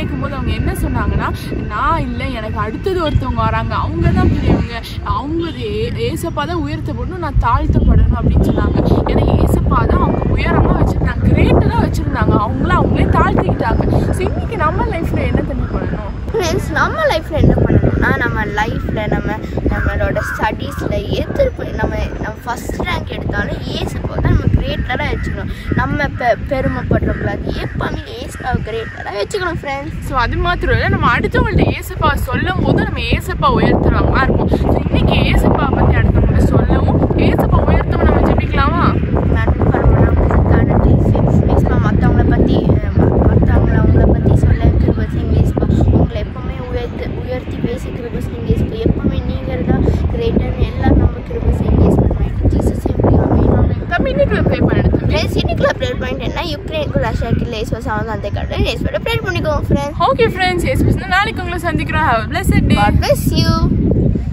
கேட்கும்போது அவங்க என்ன சொன்னாங்கன்னா நான் இல்லை எனக்கு அடுத்தது ஒருத்தவங்க வராங்க அவங்க தான் பெரியவங்க அவங்க ஏ- ஏசப்பா தான் உயர்த்தப்படணும் நான் தாழ்த்தப்படணும் அப்படின்னு சொன்னாங்க ஏன்னா ஏசப்பா தான் அவங்க உயரமாக வச்சுருந்தாங்க கிரேட்டராக வச்சுருந்தாங்க அவங்கள அவங்களே தாழ்த்திக்கிட்டாங்க ஸோ இன்னைக்கு நம்ம லைஃப்பில் என்ன தண்ணி பண்ணணும் ஃப்ரெண்ட்ஸ் நம்ம லைஃப்பில் என்ன பண்ணணும்னா நம்ம லைஃப்பில் நம்ம நம்மளோட ஸ்டடீஸில் எதிர்ப்பு நம்ம நம்ம ஃபஸ்ட் ரேங்க் எடுத்தாலும் ஏசுப்போ தான் நம்ம கிரேட்டராக வச்சுக்கணும் நம்ம பெ பெருமைப்படுறக்கூடாது எப்போவுமே ஏசுப்பாவை கிரேட்டராக வச்சுக்கணும் ஃப்ரெண்ட்ஸ் ஸோ அது மாத்திரம் இல்லை நம்ம அடுத்தவங்கள்ட்ட ஏசப்பா சொல்லும் போது நம்ம ஏசப்பா உயர்த்துறவங்களா இருப்போம் ஸோ இன்னைக்கு ஏசப்பா பற்றி அடுத்தவங்க சொல்லவும் ஏசப்பா உயர்த்தவும் நம்ம ஜெபிக்கலாமா நன்மை பரவாயில்ல ஏசுப்பா மற்றவங்கள பற்றி மற்றவங்கள அவங்கள பற்றி சொல்ல கிருப செய்யுங்க ஏசுப்பா உங்களை எப்போவுமே உயர்த்து உயர்த்தி பேசி கிருப செய்யுங்க ஏசுப்பா எப்போவுமே நீங்கள் தான் கிரேட்டர்னு எல்லாரும் நம்ம கிருப செய்யுங்க ஏசுப்பா ஜீசஸ் எப்படி தம்பி இன்னைக்கு ப்ளே பண்ணிடுது ஃப்ரெண்ட்ஸ் இன்னைக்குள்ள ப்ரேயர் பாயிண்ட் என்ன யுக்ரைனுக்கு ரஷ்யாவுக்கு இல்லை ஏசுவா சமாதானத்தை காட்டுறேன் ஏசுவோட ப்ரேயர் பண்ணிக்கோங்க ஃப்ரெண்ட்ஸ் ஓகே ஃப்ரெண்ட்ஸ் எஸ் நாளைக்கு உங்களை சந்திக்கிறோம் have blessed day God bless you.